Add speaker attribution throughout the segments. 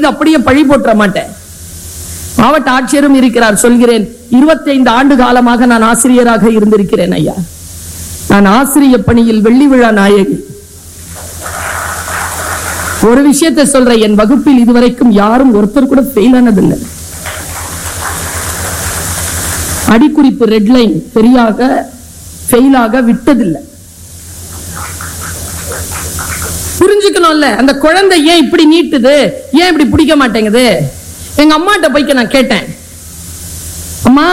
Speaker 1: மீது அப்படியே பழி போட்டுற மாட்டேன் மாவட்ட ஆட்சியரும் இருக்கிறார் சொல்கிறேன் 25 ஆண்டு காலமாக நான் ஆசிரியராக இருந்திருக்கிறேன் ஐயா நான் ஆசிரிய பணியில் வெள்ளி விழா நாயகி ஒரு விஷயத்தை சொல்றேன் என் வகுப்பில் இதுவரைக்கும் யாரும் ஒருத்தர் கூட ஃபெயில் ஆனதில்லை அடிக்குறிப்பு ரெட் லைன் சரியாக ஃபெயிலாக விட்டதில்லை புரிஞ்சுக்கணும்ல அந்த குழந்தை ஏன் இப்படி நீட்டுது ஏன் இப்படி பிடிக்க மாட்டேங்குது எங்க அம்மாட்ட போய்க்க நான் கேட்டேன் அம்மா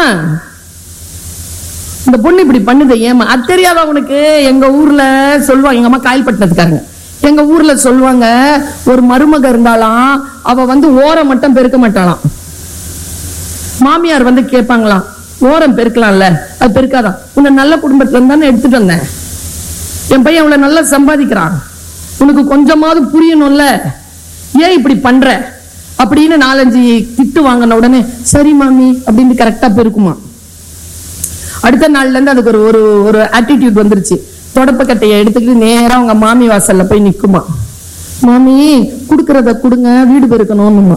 Speaker 1: இந்த பொண்ணு இப்படி பண்ணுது ஏமா அது தெரியாதா உனக்கு எங்க ஊர்ல சொல்லுவாங்க எங்க அம்மா காயல்பட்டினத்துக்காரங்க எங்க ஊர்ல சொல்லுவாங்க ஒரு மருமக இருந்தாலாம் அவ வந்து ஓரம் மட்டும் பெருக்க மாட்டாளாம் மாமியார் வந்து கேட்பாங்களாம் ஓரம் பெருக்கலாம்ல அது பெருக்காதான் உன்னை நல்ல குடும்பத்துல இருந்தானே எடுத்துட்டு வந்தேன் என் பையன் இவ்வளவு நல்லா சம்பாதிக்கிறான் உனக்கு கொஞ்சமாவது புரியணும்ல ஏன் இப்படி பண்ற அப்படின்னு நாலஞ்சு திட்டு வாங்கின உடனே சரி மாமி அப்படின்னு கரெக்டா பெருக்குமா அடுத்த நாள்ல இருந்து அதுக்கு ஒரு ஒரு ஒரு ஆட்டிடியூட் வந்துருச்சு தொடப்பக்கட்டையை எடுத்துக்கிட்டு நேரா அவங்க மாமி வாசல்ல போய் நிக்குமா மாமி குடுக்கறத கொடுங்க வீடு பெருக்கணும்னுமா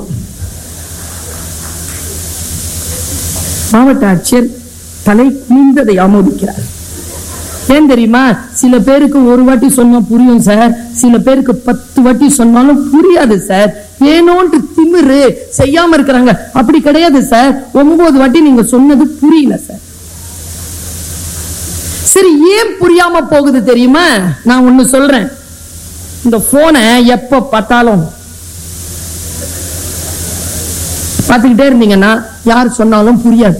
Speaker 1: மாவட்ட ஆட்சியர் தலை குனிந்ததை ஆமோதிக்கிறார் ஏன் தெரியுமா சில பேருக்கு ஒரு வாட்டி சொன்னா புரியும் சார் சில பேருக்கு பத்து வாட்டி சொன்னாலும் புரியாது சார் ஏனோன்ட்டு திமிரு செய்யாம இருக்கிறாங்க அப்படி கிடையாது சார் ஒன்பது வாட்டி நீங்க சொன்னது புரியல சார் சரி ஏன் புரியாம போகுது தெரியுமா நான் ஒண்ணு சொல்றேன் இந்த போனை எப்ப பார்த்தாலும் பார்த்துக்கிட்டே இருந்தீங்கன்னா யார் சொன்னாலும் புரியாது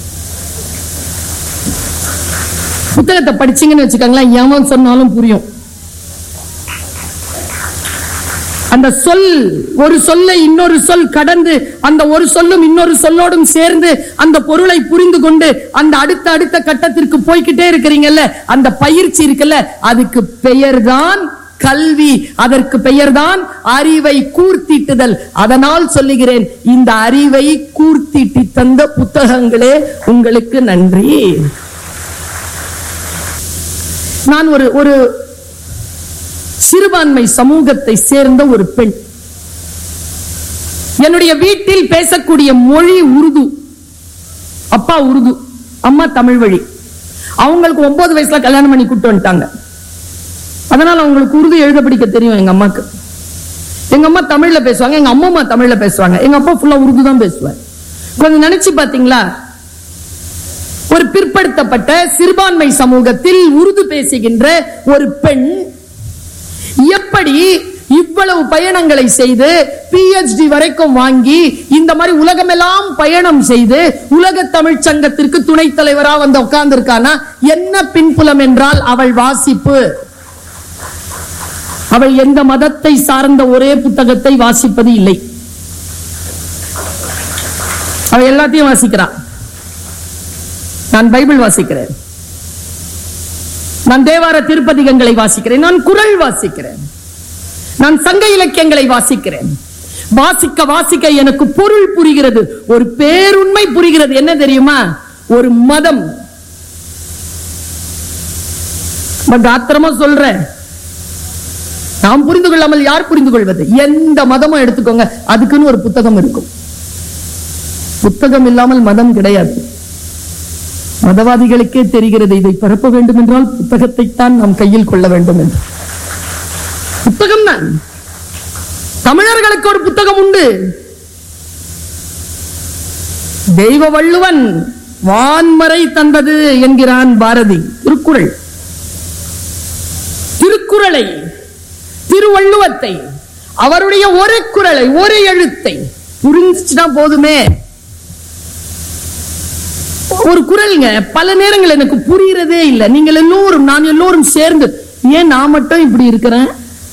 Speaker 1: புத்தகத்தை படிச்சீங்கன்னு வச்சுக்கோங்களேன் எவன் சொன்னாலும் புரியும் அந்த சொல் ஒரு சொல்லை இன்னொரு சொல் கடந்து அந்த ஒரு சொல்லும் இன்னொரு சொல்லோடும் சேர்ந்து அந்த பொருளை புரிந்து கொண்டு அந்த அடுத்த அடுத்த கட்டத்திற்கு போய்க்கிட்டே இருக்கிறீங்கல்ல அந்த பயிற்சி இருக்குல்ல அதுக்கு பெயர்தான் கல்வி அதற்கு பெயர்தான் அறிவை கூர்த்திட்டுதல் அதனால் சொல்லுகிறேன் இந்த அறிவை கூர்த்திட்டி தந்த புத்தகங்களே உங்களுக்கு நன்றி நான் ஒரு ஒரு சிறுபான்மை சமூகத்தை சேர்ந்த ஒரு பெண் என்னுடைய வீட்டில் பேசக்கூடிய மொழி உருது அப்பா உருது அம்மா தமிழ் வழி அவங்களுக்கு ஒன்பது வயசுல கல்யாணம் பண்ணி கூட்டு வந்துட்டாங்க அதனால அவங்களுக்கு உருது எழுத படிக்க தெரியும் எங்க அம்மாக்கு எங்க அம்மா தமிழ்ல பேசுவாங்க எங்க அம்மா அம்மா தமிழ்ல பேசுவாங்க எங்க அப்பா ஃபுல்லா உருது தான் பேசுவார் கொஞ்சம் நினைச்சு பாத்தீங்களா ஒரு பிற்படுத்தப்பட்ட சிறுபான்மை சமூகத்தில் உருது பேசுகின்ற ஒரு பெண் எப்படி இவ்வளவு பயணங்களை செய்து பிஹெச்டி வரைக்கும் வாங்கி இந்த மாதிரி உலகமெல்லாம் பயணம் செய்து உலக தமிழ் சங்கத்திற்கு துணைத் தலைவரா வந்து உட்கார்ந்திருக்கானா என்ன பின்புலம் என்றால் அவள் வாசிப்பு அவள் எந்த மதத்தை சார்ந்த ஒரே புத்தகத்தை வாசிப்பது இல்லை அவள் எல்லாத்தையும் வாசிக்கிறான் நான் பைபிள் வாசிக்கிறேன் நான் தேவார திருப்பதிகங்களை வாசிக்கிறேன் நான் குரல் வாசிக்கிறேன் நான் சங்க இலக்கியங்களை வாசிக்கிறேன் வாசிக்க வாசிக்க எனக்கு பொருள் புரிகிறது ஒரு பேருண்மை புரிகிறது என்ன தெரியுமா ஒரு மதம் நான் ஆத்திரமா சொல்றேன் நாம் புரிந்து கொள்ளாமல் யார் புரிந்து கொள்வது எந்த மதமும் எடுத்துக்கோங்க அதுக்குன்னு ஒரு புத்தகம் இருக்கும் புத்தகம் இல்லாமல் மதம் கிடையாது மதவாதிகளுக்கே தெரிகிறது இதை பரப்ப வேண்டும் என்றால் புத்தகத்தை தான் நாம் கையில் கொள்ள வேண்டும் என்று புத்தகம் தான் தமிழர்களுக்கு ஒரு புத்தகம் உண்டு தெய்வ வள்ளுவன் வான்மறை தந்தது என்கிறான் பாரதி திருக்குறள் திருக்குறளை திருவள்ளுவத்தை அவருடைய ஒரு குரலை ஒரு எழுத்தை புரிஞ்சுச்சுன்னா போதுமே ஒரு குரல்ங்க பல நேரங்கள் எனக்கு புரியறதே இல்லை நீங்கள் எல்லோரும் நான் எல்லோரும் சேர்ந்து ஏன் நான் மட்டும் இப்படி இருக்கிறேன்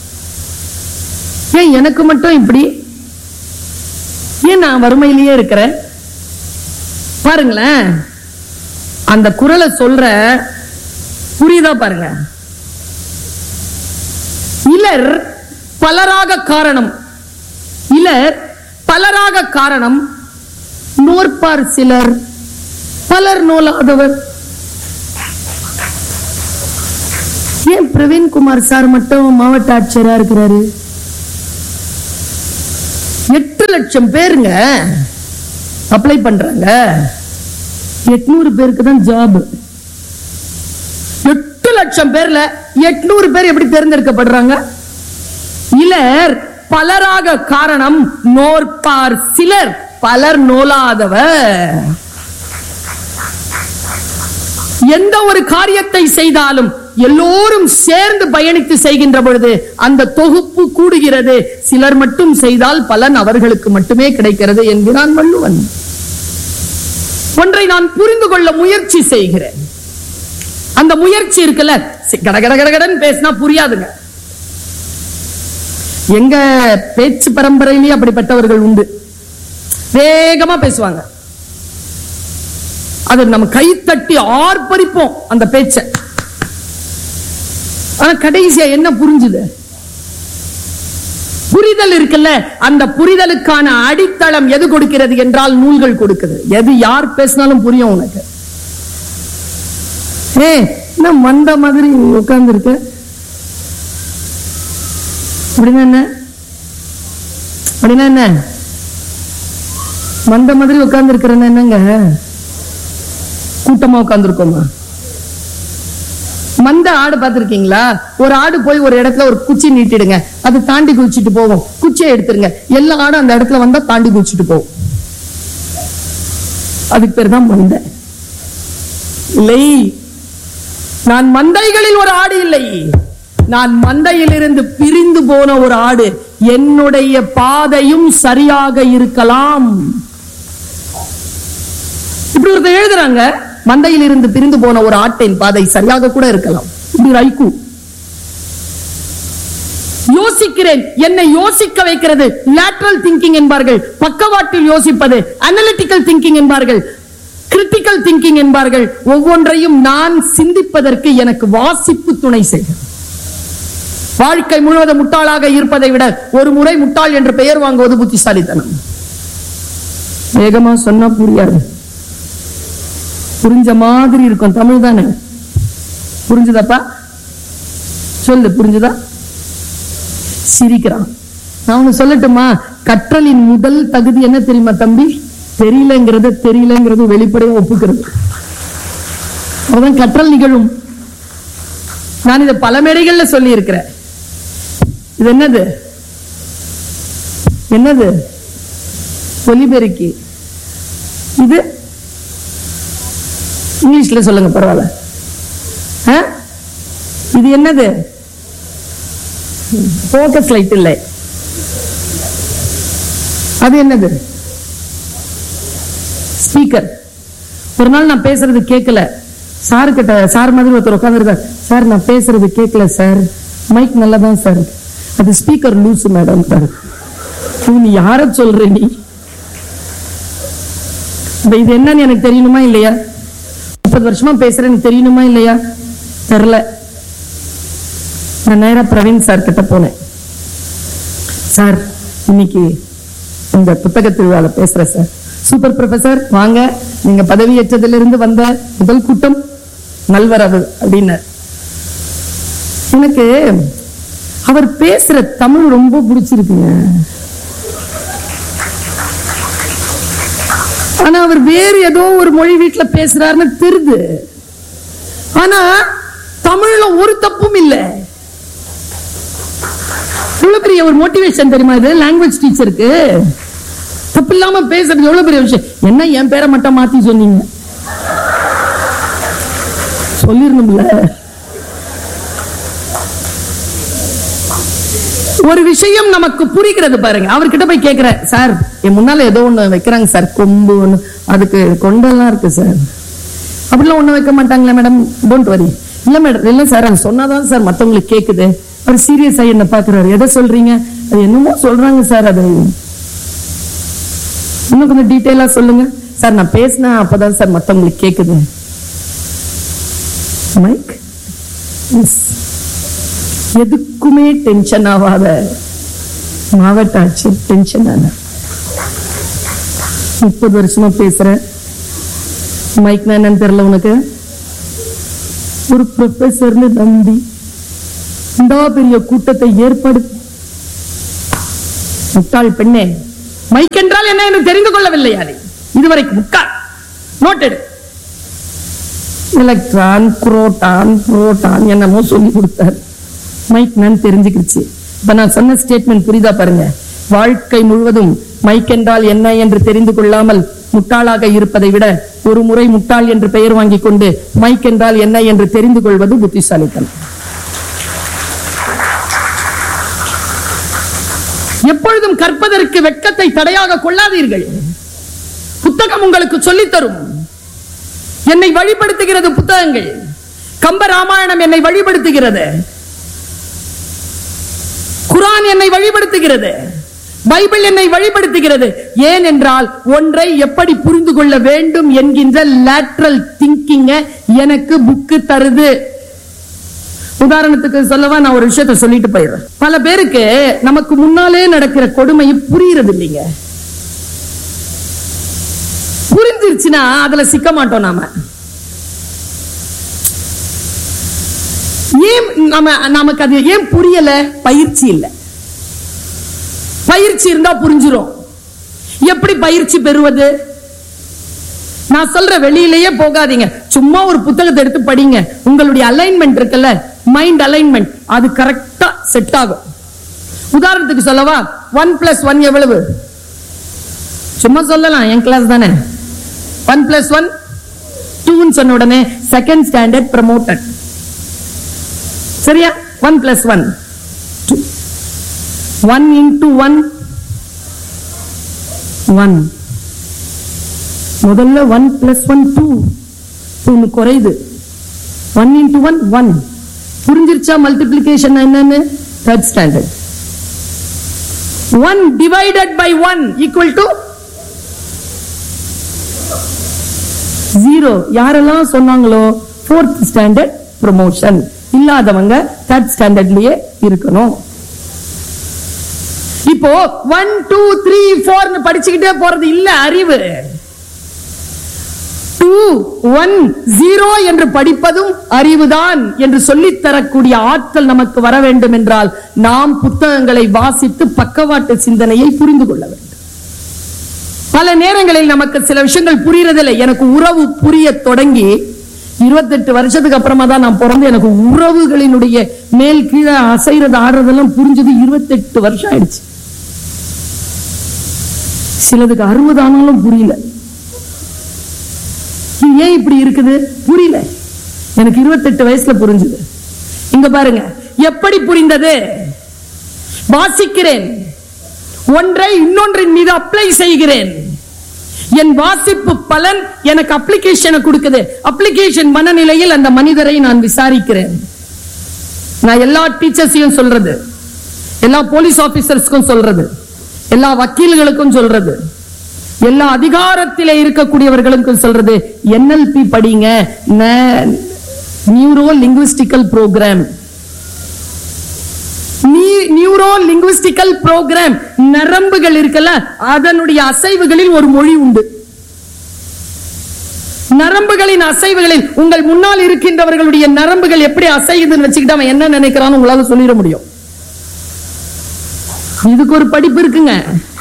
Speaker 1: ஏன் எனக்கு மட்டும் இப்படி ஏன் நான் வறுமையிலேயே இருக்கிறேன் பாருங்களேன் அந்த குரலை சொல்ற புரியுதா பாருங்க இலர் பலராக காரணம் இலர் பலராக காரணம் நோற்பார் சிலர் பலர் நோலாதவர் ஏன் பிரவீன்குமார் சார் மட்டும் மாவட்ட ஆட்சியரா இருக்கிறாரு எட்டு லட்சம் பேருங்க அப்ளை பண்றாங்க எட்நூறு பேருக்கு தான் ஜாப் எட்டு லட்சம் பேர்ல எட்நூறு பேர் எப்படி தேர்ந்தெடுக்கப்படுறாங்க இலர் பலராக காரணம் நோற்பார் சிலர் பலர் நோலாதவர் எந்த ஒரு காரியத்தை செய்தாலும் எல்லோரும் சேர்ந்து பயணித்து செய்கின்ற பொழுது அந்த தொகுப்பு கூடுகிறது சிலர் மட்டும் செய்தால் பலன் அவர்களுக்கு மட்டுமே கிடைக்கிறது என்கிறான் வள்ளுவன் ஒன்றை நான் புரிந்து கொள்ள முயற்சி செய்கிறேன் அந்த முயற்சி இருக்குல்ல சி- கட கட கடகடன்னு பேசினா புரியாதுங்க எங்க பேச்சு பரம்பரையிலேயே அப்படிப்பட்டவர்கள் உண்டு வேகமா பேசுவாங்க அது நம்ம கைத்தட்டி ஆர்ப்பரிப்போம் அந்த பேச்ச ஆனா கடைசியா என்ன புரிஞ்சுது புரிதல் இருக்குல்ல அந்த புரிதலுக்கான அடித்தளம் எது கொடுக்கிறது என்றால் நூல்கள் கொடுக்குது எது யார் பேசினாலும் புரியும் உனக்கு ஏ என்ன மண்ட மாதிரி உட்கார்ந்து இருக்க அப்படின்னா என்ன அப்படின்னா என்ன மண்ட மாதிரி உட்கார்ந்து இருக்கிறேன்னா என்னங்க கூட்டமா உட்கார்ந்துருக்கோமா மந்த ஆடு பார்த்திருக்கீங்களா ஒரு ஆடு போய் ஒரு இடத்துல ஒரு குச்சி நீட்டிடுங்க அது தாண்டி குதிச்சிட்டு போகும் குச்சியை எடுத்துருங்க எல்லா ஆடும் அந்த இடத்துல வந்தா தாண்டி குதிச்சிட்டு போகும் அதுக்கு பேர் தான் மந்தை இல்லை நான் மந்தைகளில் ஒரு ஆடு இல்லை நான் மந்தையிலிருந்து பிரிந்து போன ஒரு ஆடு என்னுடைய பாதையும் சரியாக இருக்கலாம் இப்படி ஒருத்தர் எழுதுறாங்க மந்தையில் இருந்து பிரிந்து போன ஒரு ஆட்டின் பாதை சரியாக கூட இருக்கலாம் இப்படி ஒரு ஐக்கு யோசிக்கிறேன் என்னை யோசிக்க வைக்கிறது லேட்ரல் திங்கிங் என்பார்கள் பக்கவாட்டில் யோசிப்பது அனலிட்டிக்கல் திங்கிங் என்பார்கள் கிரிட்டிக்கல் திங்கிங் என்பார்கள் ஒவ்வொன்றையும் நான் சிந்திப்பதற்கு எனக்கு வாசிப்பு துணை செய்கிறது வாழ்க்கை முழுவதும் முட்டாளாக இருப்பதை விட ஒரு முறை முட்டாள் என்று பெயர் வாங்குவது புத்திசாலித்தனம் வேகமா சொன்னா புரியாது புரிஞ்ச மாதிரி இருக்கும் தமிழ் தானே புரிஞ்சுதாப்பா சொல்லு புரிஞ்சுதா சிரிக்கிறான் நான் ஒண்ணு சொல்லட்டுமா கற்றலின் முதல் தகுதி என்ன தெரியுமா தம்பி தெரியலங்கிறது தெரியலங்கிறது வெளிப்படையா ஒப்புக்கிறது அப்பதான் கற்றல் நிகழும் நான் இதை பல மேடைகள்ல சொல்லி இருக்கிறேன் இது என்னது என்னது ஒலிபெருக்கி இது இங்கிலீஷ்ல சொல்லுங்க பரவாயில்ல ஆ? இது என்னது போக்கஸ் லைட் இல்லை அது என்னது ஸ்பீக்கர் ஒரு நாள் நான் பேசுறது கேட்கல சார் கிட்ட சார் மாதிரி ஒருத்தர் உட்காந்துருக்கார் சார் நான் பேசுறது கேட்கல சார் மைக் நல்லா தான் சார் இருக்கு. அது ஸ்பீக்கர் லூஸ் மேடம் சார் நீ யார சொல்ற நீ இப்ப இது என்னன்னு எனக்கு தெரியணுமா இல்லையா முப்பது வருஷமா பேசுறேன்னு தெரியணுமா இல்லையா தெரியல நான் நேரா பிரவீன் சார் கிட்ட போனேன் சார் இன்னைக்கு இந்த புத்தக திருவிழால பேசுறேன் சார் சூப்பர் ப்ரொஃபசர் வாங்க நீங்க பதவியேற்றதிலிருந்து வந்த முதல் கூட்டம் நல்வரவு அப்படின்னார் எனக்கு அவர் பேசுற தமிழ் ரொம்ப பிடிச்சிருக்குங்க ஆனா அவர் வேறு ஏதோ ஒரு மொழி வீட்டுல பேசுறாருன்னு தெரியுது ஆனா தமிழ்ல ஒரு தப்பும் இல்ல எவ்வளவு பெரிய ஒரு மோட்டிவேஷன் தெரியுமா இது லாங்குவேஜ் டீச்சருக்கு தப்பு இல்லாம பேசுறது எவ்வளவு பெரிய விஷயம் என்ன என் பேரை மட்டும் மாத்தி சொன்னீங்க சொல்லிருணும்ல ஒரு விஷயம் நமக்கு புரிகிறது பாருங்க அவர்கிட்ட போய் கேக்குறேன் சார் என் முன்னால ஏதோ ஒண்ணு வைக்கிறாங்க சார் கொம்பு ஒண்ணு அதுக்கு கொண்டெல்லாம் இருக்கு சார் அப்படிலாம் ஒண்ணு வைக்க மாட்டாங்களா மேடம் டோன்ட் வரி இல்ல மேடம் இல்ல சார் அது சொன்னாதான் சார் மத்தவங்களுக்கு கேக்குது அவர் சீரியஸா என்ன பாக்குறாரு எதை சொல்றீங்க அது என்னமோ சொல்றாங்க சார் அது இன்னும் கொஞ்சம் டீட்டெயிலா சொல்லுங்க சார் நான் பேசினா அப்பதான் சார் மத்தவங்களுக்கு கேக்குது மைக் எஸ் எதுக்குமே டென்ஷன் ஆகாத மாவட்ட ஆட்சியர் டென்ஷன் ஆன முப்பது வருஷமா பேசுறேன் மைக் என்னன்னு தெரியல உனக்கு ஒரு ப்ரொஃபசர்னு நம்பி இந்த பெரிய கூட்டத்தை ஏற்பாடு முட்டாள் பெண்ணே மைக் என்றால் என்ன என்று தெரிந்து கொள்ளவில்லையா நீ இதுவரைக்கும் உட்கார் நோட் எடு எலக்ட்ரான் குரோட்டான் புரோட்டான் என்னமோ சொல்லி கொடுத்தார் மைக் நான் தெரிஞ்சுக்கிடுச்சு இப்ப நான் சொன்ன ஸ்டேட்மெண்ட் புரியுதா பாருங்க வாழ்க்கை முழுவதும் மைக் என்றால் என்ன என்று தெரிந்து கொள்ளாமல் முட்டாளாக இருப்பதை விட ஒரு முறை முட்டாள் என்று பெயர் வாங்கிக் கொண்டு மைக் என்றால் என்ன என்று தெரிந்து கொள்வது புத்திசாலித்தனம் எப்பொழுதும் கற்பதற்கு வெட்கத்தை தடையாக கொள்ளாதீர்கள் புத்தகம் உங்களுக்கு சொல்லித் தரும் என்னை வழிபடுத்துகிறது புத்தகங்கள் கம்ப ராமாயணம் என்னை வழிபடுத்துகிறது குரான் என்னை வழிபடுத்துகிறது பைபிள் என்னை வழிபடுத்துகிறது ஏன் என்றால் ஒன்றை எப்படி புரிந்து கொள்ள வேண்டும் என்கின்ற லேட்ரல் திங்கிங்க எனக்கு புக்கு தருது உதாரணத்துக்கு சொல்லவா நான் ஒரு விஷயத்தை சொல்லிட்டு போயிடுறேன் பல பேருக்கு நமக்கு முன்னாலே நடக்கிற கொடுமை புரியுறது இல்லைங்க புரிஞ்சிருச்சுன்னா அதுல சிக்க மாட்டோம் நாம ஏன் நம்ம நமக்கு அது ஏன் புரியல பயிற்சி இல்ல பயிற்சி இருந்தா புரிஞ்சிரும் எப்படி பயிற்சி பெறுவது நான் சொல்ற வெளியிலேயே போகாதீங்க சும்மா ஒரு புத்தகத்தை எடுத்து படிங்க உங்களுடைய அலைன்மெண்ட் இருக்குல்ல மைண்ட் அலைன்மெண்ட் அது கரெக்டா செட் ஆகும் உதாரணத்துக்கு சொல்லவா ஒன் பிளஸ் ஒன் எவ்வளவு சும்மா சொல்லலாம் என் கிளாஸ் தானே ஒன் பிளஸ் ஒன் டூன்னு சொன்ன உடனே செகண்ட் ஸ்டாண்டர்ட் ப்ரமோட்டட் சரியா one plus one one into one one முதல்ல ஒன் பிளஸ் ஒன் டூ ஒன்னு குறையுது ஒன் இன்டூ ஒன் ஒன் புரிஞ்சிருச்சா மல்டிபிளிகேஷன் என்னன்னு third standard one divided by one equal to zero யாரெல்லாம் சொன்னாங்களோ ஃபோர்த் ஸ்டாண்டர்ட் ப்ரொமோஷன் இல்லாதவங்க third ஸ்டாண்டர்ட்லயே இருக்கணும் இப்போ ஒன் டூ த்ரீ ஃபோர்னு படிச்சுக்கிட்டே போறது இல்ல அறிவு டூ ஒன் ஜீரோ என்று படிப்பதும் அறிவுதான் என்று சொல்லித் தரக்கூடிய ஆற்றல் நமக்கு வர வேண்டும் என்றால் நாம் புத்தகங்களை வாசித்து பக்கவாட்டு சிந்தனையை புரிந்து கொள்ள வேண்டும் பல நேரங்களில் நமக்கு சில விஷயங்கள் புரியறதில்லை எனக்கு உறவு புரிய தொடங்கி இருபத்தெட்டு வருஷத்துக்கு அப்புறமா தான் நான் பிறந்து எனக்கு உறவுகளினுடைய மேல் கீழே அசைறது ஆடுறதெல்லாம் புரிஞ்சது இருபத்தெட்டு வருஷம் ஆயிடுச்சு சிலதுக்கு அறுபது ஆனாலும் புரியல இது ஏன் இப்படி இருக்குது புரியல எனக்கு இருபத்தெட்டு வயசுல புரிஞ்சுது இங்க பாருங்க எப்படி புரிந்தது வாசிக்கிறேன் ஒன்றை இன்னொன்றின் மீது அப்ளை செய்கிறேன் என் வாசிப்பு பலன் எனக்கு அப்ளிகேஷனை கொடுக்குது அப்ளிகேஷன் மனநிலையில் அந்த மனிதரை நான் விசாரிக்கிறேன் நான் எல்லா டீச்சர்ஸையும் சொல்றது எல்லா போலீஸ் ஆபீசர்ஸ்க்கும் சொல்றது எல்லா வக்கீல்களுக்கும் சொல்றது எல்லா அதிகாரத்திலே இருக்கக்கூடியவர்களுக்கும் சொல்றது என்எல்பி படிங்க neuro linguistical program neuro linguistical program நரம்புகள் இருக்குல்ல அதனுடைய அசைவுகளில் ஒரு மொழி உண்டு நரம்புகளின் அசைவுகளில் உங்கள் முன்னால் இருக்கின்றவர்களுடைய நரம்புகள் எப்படி அசையுதுன்னு வச்சுக்கிட்டு அவன் என்ன நினைக்கிறான்னு உங்களால சொல்லிட முடியும் இதுக்கு ஒரு படிப்பு இருக்குங்க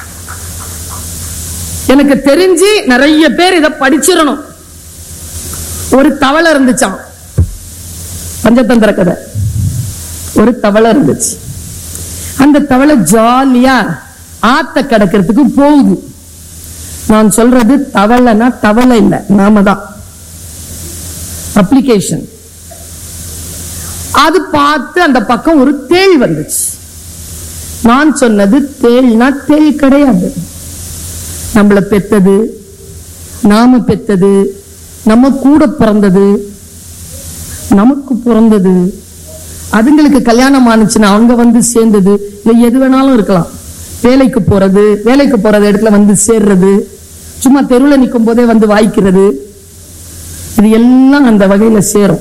Speaker 1: எனக்கு தெரிஞ்சு நிறைய பேர் இதை படிச்சிடணும் ஒரு தவளை இருந்துச்சாம் பஞ்சதந்திர கதை ஒரு தவளை இருந்துச்சு அந்த தவளை ஜாலியா ஆத்த கடக்கிறதுக்கு போகுது நான் சொல்றது தவளைனா தவளை இல்ல நாம தான் அப்ளிகேஷன் அது பார்த்து அந்த பக்கம் ஒரு தேள் வந்துச்சு நான் சொன்னது தேள்னா தேள் கிடையாது நம்மள பெத்தது நாம பெத்தது நம்ம கூட பிறந்தது நமக்கு பிறந்தது அதுங்களுக்கு கல்யாணம் ஆனுச்சுன்னா அவங்க வந்து சேர்ந்தது இல்ல எது வேணாலும் இருக்கலாம் வேலைக்கு போறது வேலைக்கு போறது இடத்துல வந்து சேர்றது சும்மா தெருவில் நிற்கும் போதே வந்து வாய்க்கிறது இது எல்லாம் அந்த வகையில சேரும்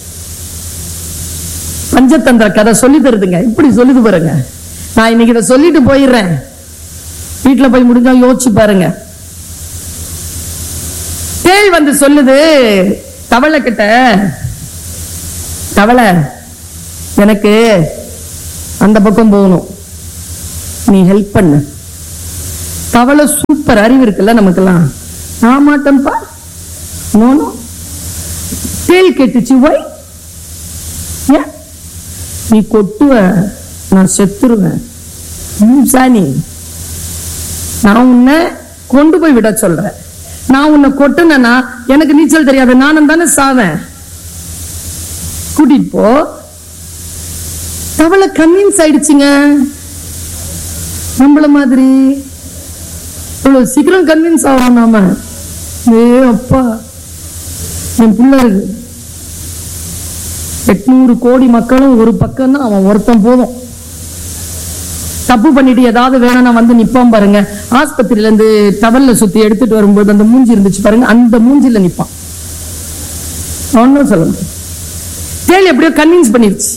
Speaker 1: பஞ்சதந்திர கதை சொல்லி தருதுங்க இப்படி சொல்லுது பாருங்க நான் இன்னைக்கு இதை சொல்லிட்டு போயிடுறேன் வீட்டுல போய் முடிஞ்சா யோசிச்சு பாருங்க தேள் வந்து சொல்லுது தவளை கிட்ட தவளை எனக்கு அந்த பக்கம் போகணும் நீ ஹெல்ப் பண்ணு தவளை சூப்பர் அறிவு இருக்குல்ல நமக்கெல்லாம் நான் மாட்டேன்ப்பா நோனோ தேல் கேட்டுச்சு வை ஏன் நீ கொட்டுவ நான் செத்துருவேன் ம், சாணி நான் உன்னை கொண்டு போய் விட சொல்றேன் நான் உன்னை கொட்டுனேன்னா எனக்கு நீச்சல் தெரியாது நானும் தானே சாவேன் கூட்டிட்டு போ தவளை கன்வின்ஸ் ஆயிடுச்சுங்க நம்மள மாதிரி இவ்வளவு சீக்கிரம் கன்வின்ஸ் ஆகும் நாம ஏ அப்பா என் பிள்ளை இருக்கு எட்நூறு கோடி மக்களும் ஒரு பக்கம்னா அவன் ஒருத்தன் போதும் தப்பு பண்ணிட்டு ஏதாவது வேணும்னா வந்து நிப்பான் பாருங்க ஆஸ்பத்திரியில இருந்து டவல்ல சுத்தி எடுத்துட்டு வரும்போது அந்த மூஞ்சி இருந்துச்சு பாருங்க அந்த மூஞ்சில நிப்பான் ஒன்னும் சொல்ல முடியாது தேள் எப்படியோ கன்வின்ஸ் பண்ணிருச்சு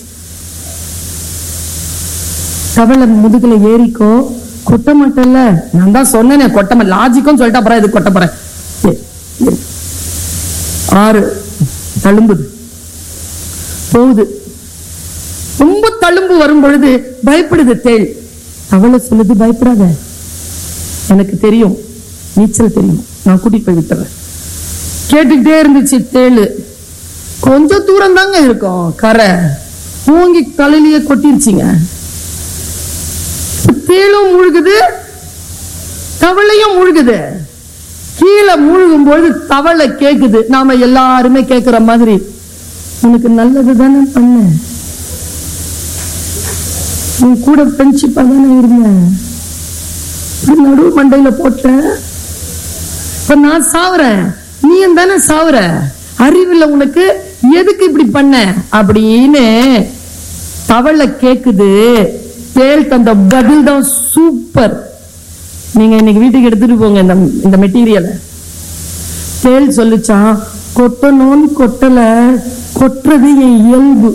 Speaker 1: தவளை முதுகுல ஏறிக்கோ கொட்ட மாட்டேன்ல நான் தான் சொன்னேனே கொட்ட மாட்டேன் லாஜிக்கும் சொல்லிட்டு அப்புறம் இது கொட்ட போறேன் ஏறு, ஏறு. ஆறு தழும்புது போகுது ரொம்ப தழும்பு வரும் பொழுது பயப்படுது தேள் தவளை சொல்லுது பயப்படாத எனக்கு தெரியும் நீச்சல் தெரியும் நான் கூட்டிட்டு போய் விட்டுறேன் கேட்டுக்கிட்டே இருந்துச்சு தேளு கொஞ்ச தூரம் தாங்க இருக்கும் கரை மூங்கி தலையிலேயே கொட்டிருச்சுங்க தேளும் முழுகுது தவளையும் முழுகுது கீழே மூழ்கும் பொழுது தவளை கேக்குது நாம எல்லாருமே கேக்குற மாதிரி உனக்கு நல்லது தானே பண்ண உன் கூட ஃப்ரெண்ட்ஷிப்பா தானே இருந்தேன் இப்படி நடு மண்டையில போட்டேன் இப்ப நான் சாவுறேன் நீயும் தானே சாவுற அறிவில்ல உனக்கு எதுக்கு இப்படி பண்ண அப்படின்னு தவளை கேக்குது தேல் தந்த பதில் தான் சூப்பர் நீங்க இன்னைக்கு வீட்டுக்கு எடுத்துட்டு போங்க இந்த இந்த மெட்டீரியலை தேல் சொல்லுச்சான் கொட்டணும்னு கொட்டல கொட்டுறது என் இயல்பு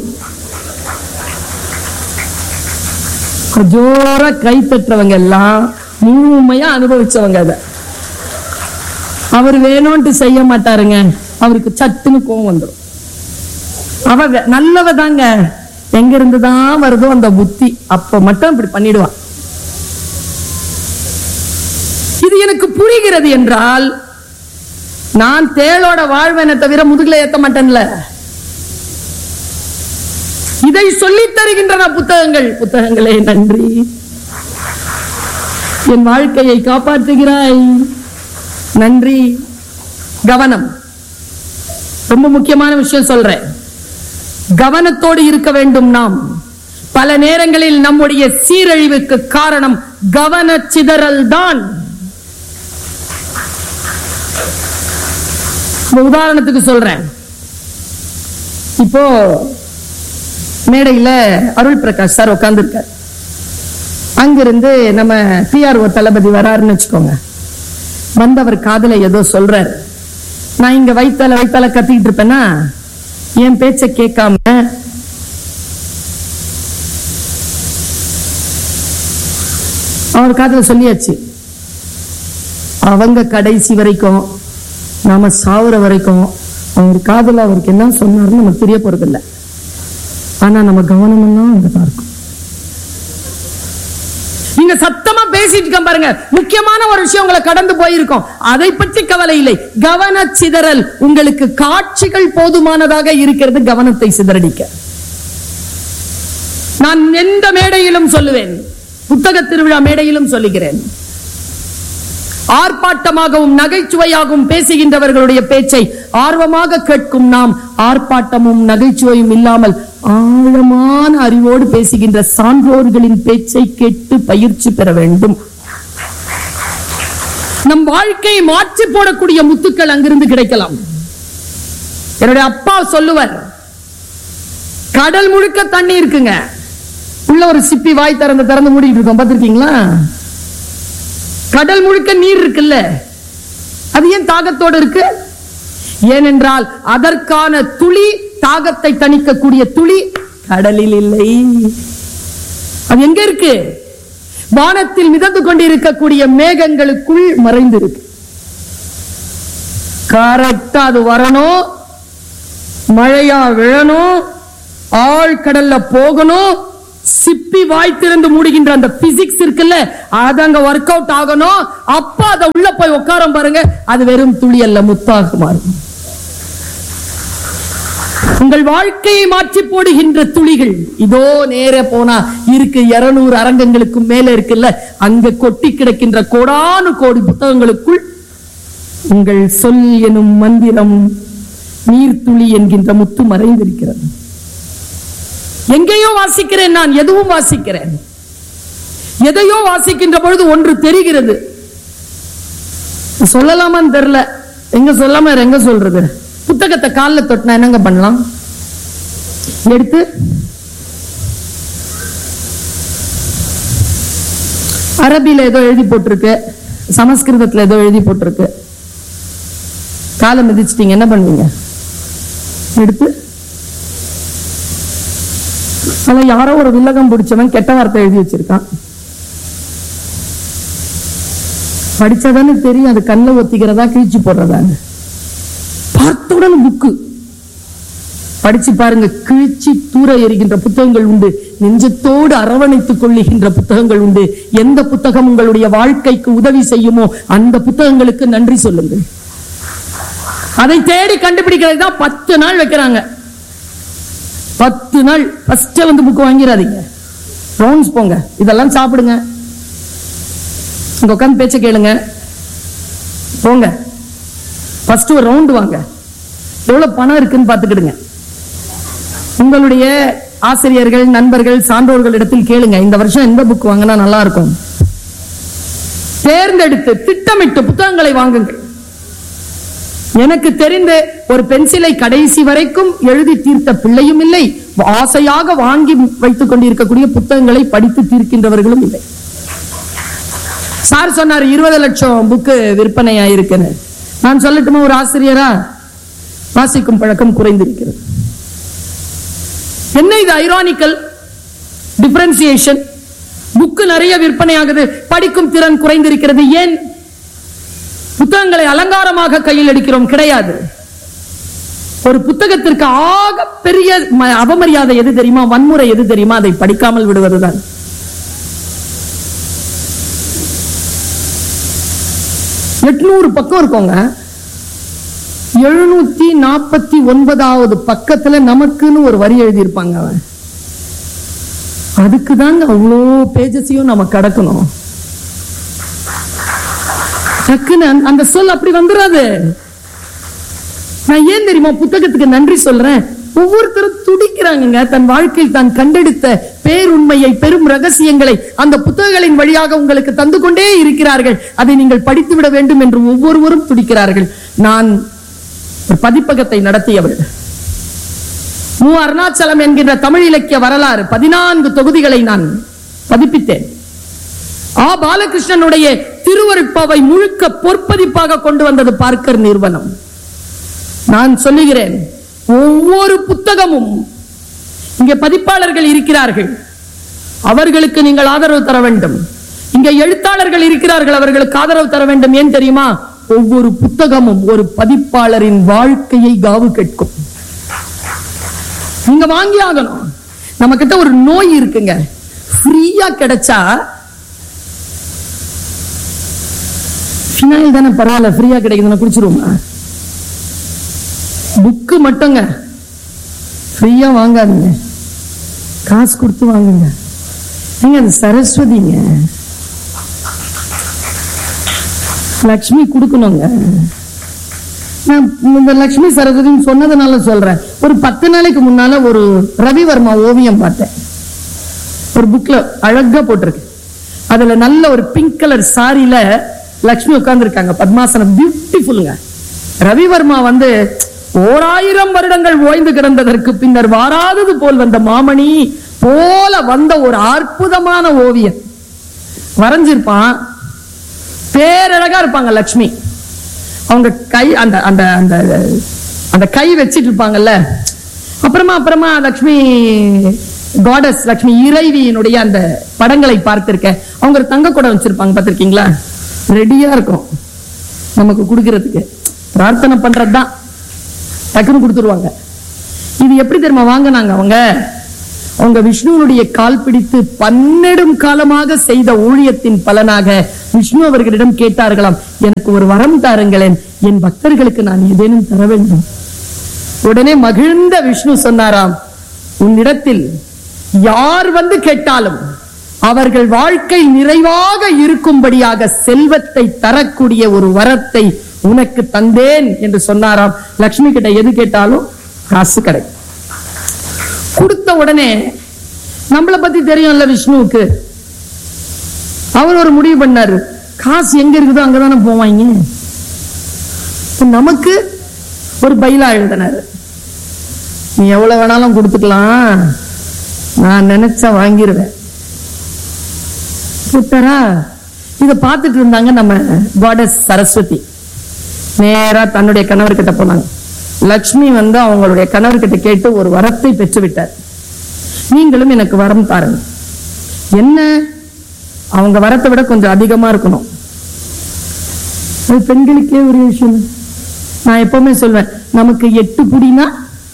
Speaker 1: ஜோரா கை தட்டுறவங்க எல்லாம் முழுமையா அனுபவிச்சவங்க அதை அவர் வேணும்ட்டு செய்ய மாட்டாருங்க அவருக்கு சட்டுன்னு கோவம் வந்துடும் அவ வே- நல்லவ தாங்க எங்க இருந்து தான் வருதோ அந்த புத்தி அப்ப மட்டும் இப்படி பண்ணிடுவான் இது எனக்கு புரிகிறது என்றால் நான் தேளோட வாழ்வேனை தவிர முதுகுல ஏத்த மாட்டேன்ல இதை சொல்லித் தருகின்றன புத்தகங்கள் புத்தகங்களே நன்றி என் வாழ்க்கையை காப்பாற்றுகிறாய் நன்றி கவனம் ரொம்ப முக்கியமான விஷயம் சொல்றேன் கவனத்தோடு இருக்க வேண்டும் நாம் பல நேரங்களில் நம்முடைய சீரழிவுக்கு காரணம் கவன சிதறல் தான் ஒரு உதாரணத்துக்கு சொல்றேன் இப்போ மேடையில அருள் பிரகாஷ் சார் உட்கார்ந்துருக்கார் அங்கிருந்து நம்ம பிஆர்ஓ தளபதி வராருன்னு வச்சுக்கோங்க வந்தவர் காதுல ஏதோ சொல்றாரு நான் இங்க வைத்தால வைத்தால கத்திக்கிட்டு இருப்பேன்னா என் பேச்ச கேட்காம அவர் காதுல சொல்லியாச்சு அவங்க கடைசி வரைக்கும் நாம சாவுற வரைக்கும் அவர் காதுல அவருக்கு என்ன சொன்னாருன்னு நமக்கு தெரிய போறது இல்ல ஆனா நம்ம கவனமெல்லாம் அங்கதான் இருக்கும் நீங்க சத்தமா பேசிட்டு இருக்க பாருங்க முக்கியமான ஒரு விஷயம் உங்களை கடந்து போயிருக்கும் அதை பற்றி கவலை இல்லை கவன சிதறல் உங்களுக்கு காட்சிகள் போதுமானதாக இருக்கிறது கவனத்தை சிதறடிக்க நான் எந்த மேடையிலும் சொல்லுவேன் புத்தக திருவிழா மேடையிலும் சொல்லுகிறேன் ஆர்ப்பாட்டமாகவும் நகைச்சுவையாகவும் பேசுகின்றவர்களுடைய பேச்சை ஆர்வமாக கேட்கும் நாம் ஆர்ப்பாட்டமும் நகைச்சுவையும் இல்லாமல் ஆழமான அறிவோடு பேசுகின்ற சான்றோர்களின் பேச்சை கேட்டு பயிற்சி பெற வேண்டும் நம் வாழ்க்கையை மாற்றி போடக்கூடிய முத்துக்கள் அங்கிருந்து கிடைக்கலாம் என்னுடைய அப்பா சொல்லுவர் கடல் முழுக்க தண்ணி இருக்குங்க உள்ள ஒரு சிப்பி வாய் திறந்து திறந்து மூடிட்டு இருக்கோம் பார்த்திருக்கீங்களா கடல் முழுக்க நீர் இருக்குல்ல அது ஏன் தாகத்தோடு இருக்கு ஏனென்றால் அதற்கான துளி தாகத்தை தணிக்கக்கூடிய துளி கடலில் இல்லை அது எங்க இருக்கு வானத்தில் மிதந்து கொண்டிருக்கக்கூடிய மேகங்களுக்குள் மறைந்து இருக்கு கரெக்டா அது வரணும் மழையா விழணும் ஆழ்கடல்ல போகணும் சிப்பி வாய் திறந்து மூடுகின்ற அந்த பிசிக்ஸ் இருக்குல்ல அது அங்க ஒர்க் அவுட் ஆகணும் அப்ப அத உள்ள போய் உட்காரம் பாருங்க அது வெறும் துளி அல்ல முத்தாக மாறும் உங்கள் வாழ்க்கையை மாற்றி போடுகின்ற துளிகள் இதோ நேர போனா இருக்கு இருநூறு அரங்கங்களுக்கும் மேல இருக்குல்ல அங்க கொட்டி கிடக்கின்ற கோடானு கோடி புத்தகங்களுக்குள் உங்கள் சொல் எனும் மந்திரம் நீர்த்துளி என்கின்ற முத்து மறைந்திருக்கிறது எங்கேயோ வாசிக்கிறேன் நான் எதுவும் வாசிக்கிறேன் எதையோ வாசிக்கின்ற பொழுது ஒன்று தெரிகிறது சொல்லலாமான்னு தெரியல எங்க சொல்லாம வேற எங்க சொல்றது புத்தகத்தை காலில் தொட்டினா என்னங்க பண்ணலாம் எடுத்து அரபியில ஏதோ எழுதி போட்டிருக்கு சமஸ்கிருதத்துல ஏதோ எழுதி போட்டிருக்கு காலை மிதிச்சிட்டீங்க என்ன பண்ணுவீங்க எடுத்து ஆனா யாரோ ஒரு வில்லகம் பிடிச்சவன் கெட்ட வார்த்தை எழுதி வச்சிருக்கான் படிச்சாதானே தெரியும் அது கண்ணில் ஒத்திக்கிறதா கிழிச்சு போடுறதான்னு பார்த்தவுடன் புக்கு படிச்சு பாருங்க கிழிச்சு தூர எறிகின்ற புத்தகங்கள் உண்டு நெஞ்சத்தோடு அரவணைத்துக் கொள்ளுகின்ற புத்தகங்கள் உண்டு எந்த புத்தகம் உங்களுடைய வாழ்க்கைக்கு உதவி செய்யுமோ அந்த புத்தகங்களுக்கு நன்றி சொல்லுங்கள் அதை தேடி கண்டுபிடிக்கிறது தான் பத்து நாள் வைக்கிறாங்க பத்து நாள் ஃபர்ஸ்ட் வந்து புக் வாங்கிடாதீங்க ரவுண்ட்ஸ் போங்க இதெல்லாம் சாப்பிடுங்க இங்க உட்காந்து பேச்ச கேளுங்க போங்க ஃபர்ஸ்ட் ஒரு ரவுண்ட் வாங்க எவ்வளவு பணம் இருக்குன்னு பார்த்துக்கிடுங்க உங்களுடைய ஆசிரியர்கள் நண்பர்கள் சான்றோர்கள் இடத்தில் கேளுங்க இந்த வருஷம் எந்த புக் வாங்கினா நல்லா இருக்கும் தேர்ந்தெடுத்து திட்டமிட்டு புத்தகங்களை வாங்குங்கள் எனக்கு தெரிந்து ஒரு பென்சிலை கடைசி வரைக்கும் எழுதி தீர்த்த பிள்ளையும் இல்லை ஆசையாக வாங்கி வைத்துக் கொண்டிருக்கக்கூடிய புத்தகங்களை படித்து தீர்க்கின்றவர்களும் இல்லை சார் சொன்னார் இருபது லட்சம் புக்கு விற்பனையா இருக்குன்னு நான் சொல்லட்டுமா ஒரு ஆசிரியரா வாசிக்கும் பழக்கம் குறைந்திருக்கிறது என்ன இது ஐரானிக்கல் டிஃபரன்சியேஷன் புக்கு நிறைய விற்பனை ஆகுது படிக்கும் திறன் குறைந்திருக்கிறது ஏன் புத்தகங்களை அலங்காரமாக கையில் எடுக்கிறோம் கிடையாது ஒரு புத்தகத்திற்கு ஆக பெரிய ம- அவமரியாதை எது தெரியுமா வன்முறை எது தெரியுமா அதை படிக்காமல் விடுவதுதான் எட்நூறு பக்கம் இருக்கோங்க எழுநூத்தி நாற்பத்தி ஒன்பதாவது பக்கத்துல நமக்குன்னு ஒரு வரி எழுதியிருப்பாங்க அவன் அதுக்கு தாங்க அவ்வளோ பேஜஸையும் நம்ம கடக்கணும் டக்குன்னு அந்த- அந்த சொல் அப்படி வந்துடாது நான் ஏன் தெரியுமா புத்தகத்துக்கு நன்றி சொல்றேன் ஒவ்வொருத்தரும் துடிக்கிறாங்கங்க தன் வாழ்க்கையில் தான் கண்டெடுத்த பேருண்மையை பெரும் ரகசியங்களை அந்த புத்தகங்களின் வழியாக உங்களுக்கு தந்து கொண்டே இருக்கிறார்கள் அதை நீங்கள் படித்து விட வேண்டும் என்று ஒவ்வொருவரும் துடிக்கிறார்கள் நான் ஒரு பதிப்பகத்தை நடத்தியவள் மு அருணாச்சலம் என்கின்ற தமிழ் இலக்கிய வரலாறு பதினான்கு தொகுதிகளை நான் பதிப்பித்தேன் ஆ பாலகிருஷ்ணனுடைய திருவருட்பாவை முழுக்க பொற்பதிப்பாக கொண்டு வந்தது பார்க்கர் நிறுவனம் நான் சொல்லுகிறேன் ஒவ்வொரு புத்தகமும் இங்கே பதிப்பாளர்கள் இருக்கிறார்கள் அவர்களுக்கு நீங்கள் ஆதரவு தர வேண்டும் இங்கே எழுத்தாளர்கள் இருக்கிறார்கள் அவர்களுக்கு ஆதரவு தர வேண்டும் ஏன் தெரியுமா ஒவ்வொரு புத்தகமும் ஒரு பதிப்பாளரின் வாழ்க்கையை காவு கேட்கும் நீங்க வாங்கி ஆகணும் நம்ம கிட்ட ஒரு நோய் இருக்குங்க ஃப்ரீயா கிடைச்சா ஃபினாயில் தானே பரவாயில்ல ஃப்ரீயா கிடைக்குதுன்னு குடிச்சிருவோமா புக்கு மட்டுங்க ஃப்ரீயா வாங்காதீங்க காசு கொடுத்து வாங்குங்க நீங்க அது சரஸ்வதிங்க லக்ஷ்மி கொடுக்கணுங்க நான் இந்த லக்ஷ்மி சரஸ்வதின்னு சொன்னதுனால சொல்றேன் ஒரு பத்து நாளைக்கு முன்னால ஒரு ரவிவர்மா ஓவியம் பார்த்தேன் ஒரு புக்ல அழகா போட்டிருக்கு அதுல நல்ல ஒரு பிங்க் கலர் சாரியில லக்ஷ்மி உட்கார்ந்துருக்காங்க பத்மாசனம் பியூட்டிஃபுல்லுங்க ரவிவர்மா வந்து ஓராயிரம் வருடங்கள் ஓய்ந்து கிடந்ததற்கு பின்னர் வாராதது போல் வந்த மாமணி போல வந்த ஒரு அற்புதமான ஓவியம் வரைஞ்சிருப்பான் பேரழகா இருப்பாங்க லக்ஷ்மி அவங்க கை அந்த அந்த அந்த அந்த கை வச்சிட்டு இருப்பாங்கல்ல அப்புறமா அப்புறமா லக்ஷ்மி காடஸ் லக்ஷ்மி இறைவியினுடைய அந்த படங்களை பார்த்திருக்கேன் அவங்க ஒரு தங்க குடம் வச்சிருப்பாங்க பார்த்திருக்கீங்களா ரெடியா இருக்கும் நமக்கு கொடுக்கறதுக்கு பிரார்த்தனை பண்றதுதான் டக்குன்னு கொடுத்துருவாங்க இது எப்படி தெரியுமா வாங்கினாங்க அவங்க அவங்க விஷ்ணுவனுடைய கால் பிடித்து பன்னெடும் காலமாக செய்த ஊழியத்தின் பலனாக விஷ்ணு அவர்களிடம் கேட்டார்களாம் எனக்கு ஒரு வரம் தாருங்களேன் என் பக்தர்களுக்கு நான் ஏதேனும் தர வேண்டும் உடனே மகிழ்ந்த விஷ்ணு சொன்னாராம் உன்னிடத்தில் யார் வந்து கேட்டாலும் அவர்கள் வாழ்க்கை நிறைவாக இருக்கும்படியாக செல்வத்தை தரக்கூடிய ஒரு வரத்தை உனக்கு தந்தேன் என்று சொன்னாராம் லக்ஷ்மி கிட்ட எது கேட்டாலும் காசு கிடைக்கும் கொடுத்த உடனே நம்மளை பத்தி தெரியும்ல விஷ்ணுவுக்கு அவர் ஒரு முடிவு பண்ணாரு காசு எங்க இருக்குதோ அங்கதானே போவாங்க இப்ப நமக்கு ஒரு பைலா எழுதினாரு நீ எவ்வளவு வேணாலும் கொடுத்துக்கலாம் நான் நினைச்சா வாங்கிருவேன் சூப்பரா இத பார்த்துட்டு இருந்தாங்க நம்ம காடஸ் சரஸ்வதி நேரா தன்னுடைய கணவர்கிட்ட போனாங்க லக்ஷ்மி வந்து அவங்களுடைய கணவர்கிட்ட கேட்டு ஒரு வரத்தை பெற்று விட்டார் நீங்களும் எனக்கு வரம் தாருங்க என்ன அவங்க வரத்தை விட கொஞ்சம் அதிகமா இருக்கணும் அது பெண்களுக்கே ஒரு விஷயம் நான் எப்பவுமே சொல்வேன் நமக்கு எட்டு புடினா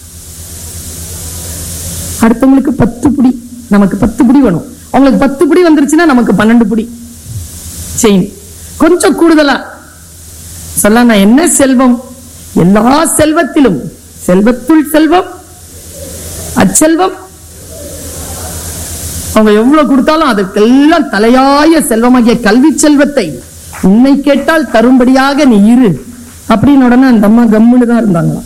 Speaker 1: அடுத்தவங்களுக்கு பத்து புடி நமக்கு பத்து புடி வேணும் அவங்களுக்கு பத்து புடி வந்துருச்சுன்னா நமக்கு பன்னெண்டு புடி செயின் கொஞ்சம் கூடுதலா சொல்ல நான் என்ன செல்வம் எல்லா செல்வத்திலும் செல்வத்துள் செல்வம் அச்செல்வம் அவங்க எவ்வளவு கொடுத்தாலும் அதுக்கெல்லாம் தலையாய செல்வமாகிய கல்வி செல்வத்தை உன்னை கேட்டால் தரும்படியாக நீ இரு அப்படின்னு உடனே அந்த அம்மா கம்முன்னு தான் இருந்தாங்களாம்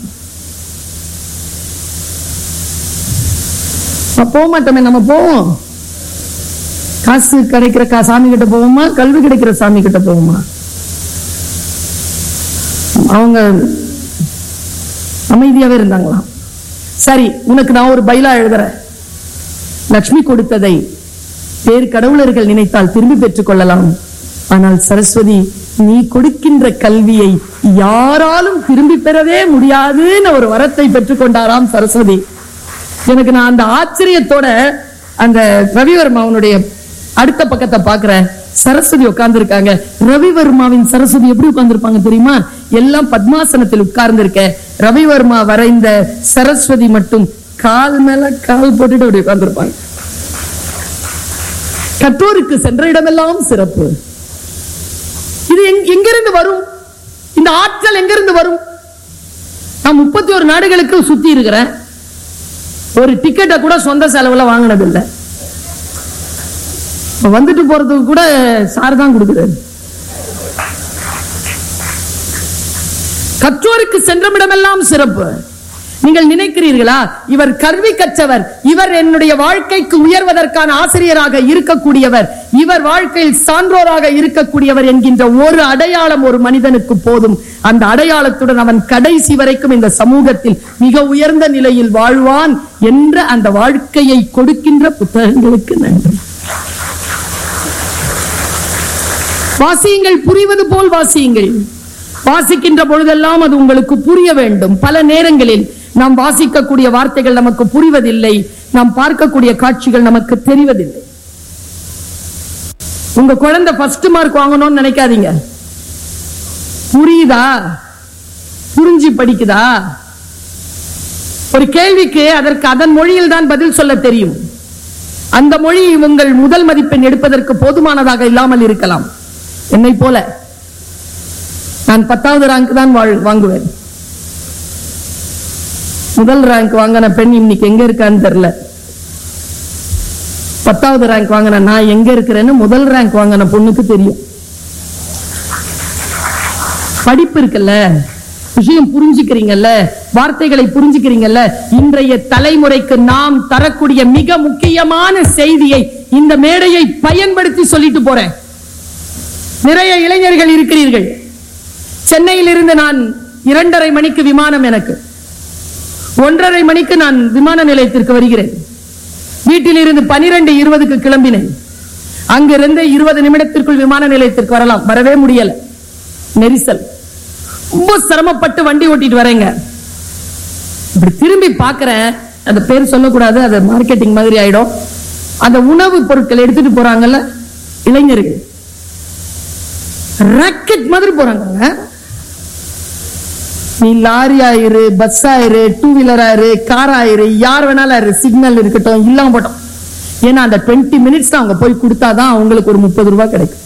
Speaker 1: அப்ப போக மாட்டோமே நம்ம போவோம் காசு கிடைக்கிற கா சாமி கிட்ட போவோமா கல்வி கிடைக்கிற சாமி கிட்ட போவோமா அவங்க அமைதியாவே இருந்தாங்களாம் சரி உனக்கு நான் ஒரு பைலா எழுதுறேன் லக்ஷ்மி கொடுத்ததை வேறு கடவுளர்கள் நினைத்தால் திரும்பி பெற்றுக் கொள்ளலாம் ஆனால் சரஸ்வதி நீ கொடுக்கின்ற கல்வியை யாராலும் திரும்பி பெறவே முடியாதுன்னு ஒரு வரத்தை பெற்றுக்கொண்டாராம் சரஸ்வதி எனக்கு நான் அந்த ஆச்சரியத்தோட அந்த ரவிவர்மா அவனுடைய அடுத்த பக்கத்தை பாக்குறேன் சரஸ்வதி உட்கார்ந்து இருக்காங்க ரவிவர்மாவின் சரஸ்வதி எப்படி உட்கார்ந்துருப்பாங்க தெரியுமா எல்லாம் பத்மாசனத்தில் உட்கார்ந்து இருக்க ரவிவர்மா வரைந்த சரஸ்வதி மட்டும் கால் மேல கால் போட்டுட்டு அப்படி உட்கார்ந்துருப்பாங்க கற்றோருக்கு சென்ற இடமெல்லாம் சிறப்பு இது எங்க- எங்கிருந்து வரும் இந்த ஆற்றல் எங்கிருந்து வரும் நான் முப்பத்தி ஒரு நாடுகளுக்கு சுத்தி இருக்கிறேன் ஒரு டிக்கெட்டை கூட சொந்த செலவுல வாங்கினது இல்ல வந்துட்டு போறதுக்கு கூட சார் தான் கொடுக்குறாரு கற்றோருக்கு சென்றமிடமெல்லாம் சிறப்பு நீங்கள் நினைக்கிறீர்களா இவர் கல்வி கற்றவர் இவர் என்னுடைய வாழ்க்கைக்கு உயர்வதற்கான ஆசிரியராக இருக்கக்கூடியவர் இவர் வாழ்க்கையில் சான்றோராக இருக்கக்கூடியவர் என்கின்ற ஒரு அடையாளம் ஒரு மனிதனுக்கு போதும் அந்த அடையாளத்துடன் அவன் கடைசி வரைக்கும் இந்த சமூகத்தில் மிக உயர்ந்த நிலையில் வாழ்வான் என்ற அந்த வாழ்க்கையை கொடுக்கின்ற புத்தகங்களுக்கு நன்றி வாசியுங்கள் புரிவது போல் வாசியுங்கள் வாசிக்கின்ற பொழுதெல்லாம் அது உங்களுக்கு புரிய வேண்டும் பல நேரங்களில் நாம் வாசிக்கக்கூடிய வார்த்தைகள் நமக்கு புரிவதில்லை நாம் பார்க்கக்கூடிய காட்சிகள் நமக்கு தெரிவதில்லை உங்க குழந்தை ஃபர்ஸ்ட் மார்க் வாங்கணும்னு நினைக்காதீங்க புரியுதா புரிஞ்சு படிக்குதா ஒரு கேள்விக்கு அதற்கு அதன் மொழியில் தான் பதில் சொல்ல தெரியும் அந்த மொழி உங்கள் முதல் மதிப்பெண் எடுப்பதற்கு போதுமானதாக இல்லாமல் இருக்கலாம் என்னை போல நான் பத்தாவது ரேங்க் தான் வாழ்- வாங்குவேன் முதல் ரேங்க் வாங்கின பெண் இன்னைக்கு எங்க இருக்கான்னு தெரியல பத்தாவது ரேங்க் வாங்கின நான் எங்க இருக்கிறேன்னு முதல் ரேங்க் வாங்கின பொண்ணுக்கு தெரியும் படிப்பு இருக்குல்ல விஷயம் புரிஞ்சுக்கிறீங்கல்ல வார்த்தைகளை புரிஞ்சுக்கிறீங்கல்ல இன்றைய தலைமுறைக்கு நாம் தரக்கூடிய மிக முக்கியமான செய்தியை இந்த மேடையை பயன்படுத்தி சொல்லிட்டு போறேன் நிறைய இளைஞர்கள் இருக்கிறீர்கள் சென்னையில் இருந்து நான் இரண்டரை மணிக்கு விமானம் எனக்கு ஒன்றரை மணிக்கு நான் விமான நிலையத்திற்கு வருகிறேன் வீட்டில் இருந்து பனிரெண்டு இருபதுக்கு கிளம்பினேன் அங்கிருந்து இருபது நிமிடத்திற்குள் விமான நிலையத்திற்கு வரலாம் வரவே முடியல நெரிசல் ரொம்ப சிரமப்பட்டு வண்டி ஓட்டிட்டு வரேங்க இப்படி திரும்பி பார்க்கிறேன் அந்த பேர் சொல்லக்கூடாது அது மார்க்கெட்டிங் மாதிரி ஆயிடும் அந்த உணவு பொருட்கள் எடுத்துட்டு போறாங்கல்ல இளைஞர்கள் ராக்கெட் மாதிரி போறாங்க நீ லாரி ஆயிரு பஸ் ஆயிரு டூ வீலர் ஆயிரு கார் ஆயிரு யார் வேணாலும் ஆயிரு சிக்னல் இருக்கட்டும் இல்லாம போட்டோம் ஏன்னா அந்த டுவெண்ட்டி மினிட்ஸ் அவங்க போய் கொடுத்தாதான் அவங்களுக்கு ஒரு முப்பது ரூபாய் கிடைக்கும்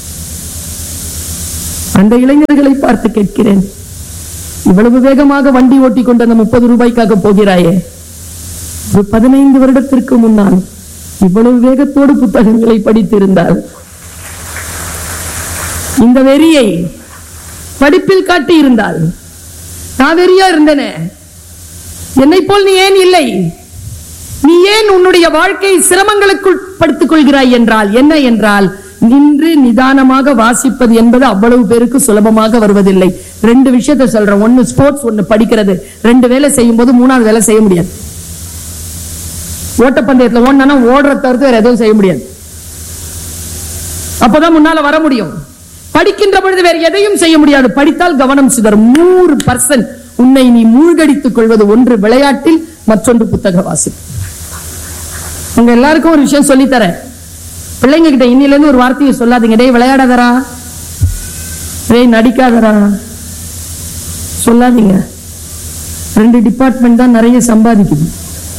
Speaker 1: அந்த இளைஞர்களை பார்த்து கேட்கிறேன் இவ்வளவு வேகமாக வண்டி ஓட்டி கொண்டு அந்த முப்பது ரூபாய்க்காக போகிறாயே ஒரு பதினைந்து வருடத்திற்கு முன்னால் இவ்வளவு வேகத்தோடு புத்தகங்களை படித்திருந்தால் இந்த வெறியை படிப்பில் காட்டி இருந்தால் நான் வெறியா இருந்தேனே என்னை போல் நீ ஏன் இல்லை நீ ஏன் உன்னுடைய வாழ்க்கையை சிரமங்களுக்குள் படுத்துக் கொள்கிறாய் என்றால் என்ன என்றால் நின்று நிதானமாக வாசிப்பது என்பது அவ்வளவு பேருக்கு சுலபமாக வருவதில்லை ரெண்டு விஷயத்தை சொல்றேன் ஒன்னு ஸ்போர்ட்ஸ் ஒன்னு படிக்கிறது ரெண்டு வேலை செய்யும் போது மூணாவது வேலை செய்ய முடியாது ஓட்டப்பந்தயத்துல ஓடனா ஓடுற தவிர்த்து வேற எதுவும் செய்ய முடியாது அப்பதான் முன்னால வர முடியும் படிக்கின்ற பொழுது வேற எதையும் செய்ய முடியாது படித்தால் கவனம் சிதறும் நூறு பர்சன்ட் உன்னை நீ மூழ்கடித்துக் கொள்வது ஒன்று விளையாட்டில் மற்றொன்று புத்தக வாசிப்பு உங்க எல்லாருக்கும் ஒரு விஷயம் சொல்லித் தரேன் பிள்ளைங்க கிட்ட இன்னில இருந்து ஒரு வார்த்தையை சொல்லாதீங்க டேய் விளையாடாதரா டேய் நடிக்காதரா சொல்லாதீங்க ரெண்டு டிபார்ட்மெண்ட் தான் நிறைய சம்பாதிக்குது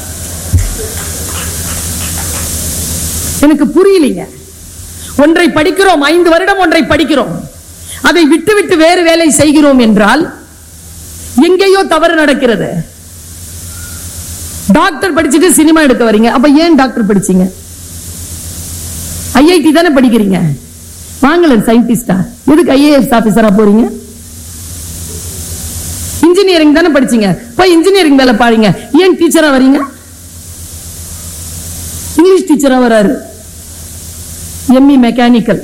Speaker 1: எனக்கு புரியலைங்க ஒன்றை படிக்கிறோம் ஐந்து வருடம் ஒன்றை படிக்கிறோம் அதை விட்டு விட்டு வேறு வேலை செய்கிறோம் என்றால் எங்கேயோ தவறு நடக்கிறது டாக்டர் படிச்சுட்டு சினிமா எடுக்க வரீங்க அப்ப ஏன் டாக்டர் படிச்சீங்க ஐஐடி தானே படிக்கிறீங்க வாங்கல சயின்டிஸ்டா எதுக்கு ஐஏஎஸ் ஆபீசரா போறீங்க இன்ஜினியரிங் தானே படிச்சீங்க போய் இன்ஜினியரிங் வேலை பாருங்க ஏன் டீச்சரா வரீங்க இங்கிலீஷ் டீச்சரா வராரு எம்இ மெக்கானிக்கல்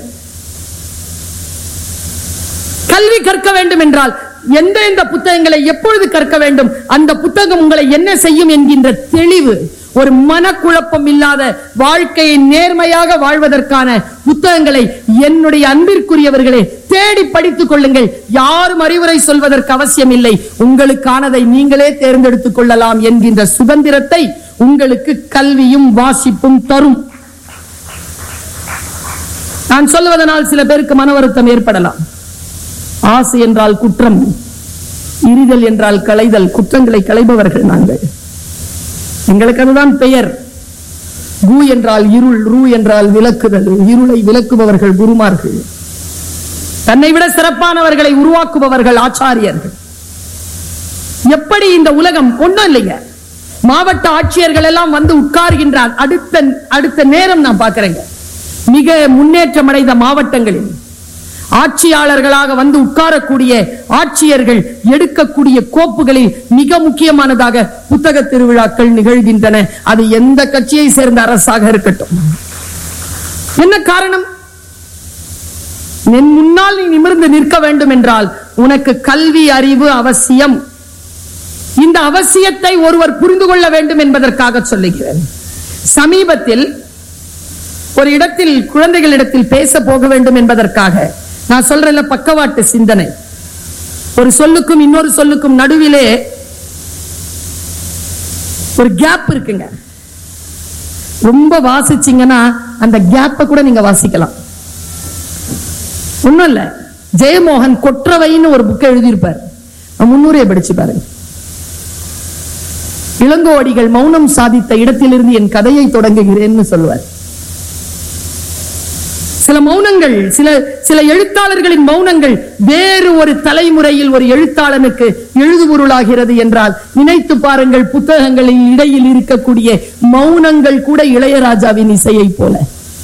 Speaker 1: கல்வி கற்க வேண்டும் என்றால் எந்த எந்த புத்தகங்களை எப்பொழுது கற்க வேண்டும் அந்த புத்தகம் உங்களை என்ன செய்யும் என்கின்ற தெளிவு ஒரு மனக்குழப்பம் இல்லாத வாழ்க்கையை நேர்மையாக வாழ்வதற்கான புத்தகங்களை என்னுடைய அன்பிற்குரியவர்களே தேடி படித்துக் கொள்ளுங்கள் யாரும் அறிவுரை சொல்வதற்கு அவசியம் இல்லை உங்களுக்கானதை நீங்களே தேர்ந்தெடுத்துக் கொள்ளலாம் என்கின்ற சுதந்திரத்தை உங்களுக்கு கல்வியும் வாசிப்பும் தரும் நான் சொல்வதனால் சில பேருக்கு மன வருத்தம் ஏற்படலாம் ஆசை என்றால் குற்றம் இரிதல் என்றால் களைதல் குற்றங்களை களைபவர்கள் நாங்கள் எங்களுக்கு அதுதான் பெயர் கு என்றால் இருள் ரூ என்றால் விளக்குதல் இருளை விளக்குபவர்கள் குருமார்கள் தன்னை விட சிறப்பானவர்களை உருவாக்குபவர்கள் ஆச்சாரியர்கள் எப்படி இந்த உலகம் ஒண்ணும் இல்லைங்க மாவட்ட ஆட்சியர்கள் எல்லாம் வந்து உட்கார்கின்றார் அடுத்த அடுத்த நேரம் நான் பார்க்கிறேங்க மிக முன்னேற்றம் அடைந்த மாவட்டங்களில் ஆட்சியாளர்களாக வந்து உட்காரக்கூடிய ஆட்சியர்கள் எடுக்கக்கூடிய கோப்புகளில் மிக முக்கியமானதாக புத்தக திருவிழாக்கள் நிகழ்கின்றன அது எந்த கட்சியை சேர்ந்த அரசாக இருக்கட்டும் என்ன காரணம் என் முன்னால் நீ நிமிர்ந்து நிற்க வேண்டும் என்றால் உனக்கு கல்வி அறிவு அவசியம் இந்த அவசியத்தை ஒருவர் புரிந்து கொள்ள வேண்டும் என்பதற்காக சொல்லுகிறேன் சமீபத்தில் ஒரு இடத்தில் குழந்தைகளிடத்தில் பேச போக வேண்டும் என்பதற்காக நான் சொல்றேன்ல பக்கவாட்டு சிந்தனை ஒரு சொல்லுக்கும் இன்னொரு சொல்லுக்கும் நடுவிலே ஒரு கேப் இருக்குங்க ரொம்ப வாசிச்சீங்கன்னா அந்த கேப்பை கூட நீங்க வாசிக்கலாம் ஒண்ணும் இல்ல ஜெயமோகன் கொற்றவைன்னு ஒரு புக்கை எழுதியிருப்பார் முன்னூரே படிச்சு பாருங்க இளங்கோவடிகள் மௌனம் சாதித்த இடத்திலிருந்து என் கதையை தொடங்குகிறேன்னு சொல்லுவார் சில மௌனங்கள் சில சில எழுத்தாளர்களின் மௌனங்கள் வேறு ஒரு தலைமுறையில் ஒரு எழுத்தாளனுக்கு எழுதுபொருளாகிறது என்றால் நினைத்து பாருங்கள் புத்தகங்களின் இடையில் இருக்கக்கூடிய மௌனங்கள் கூட இளையராஜாவின் இசையை போல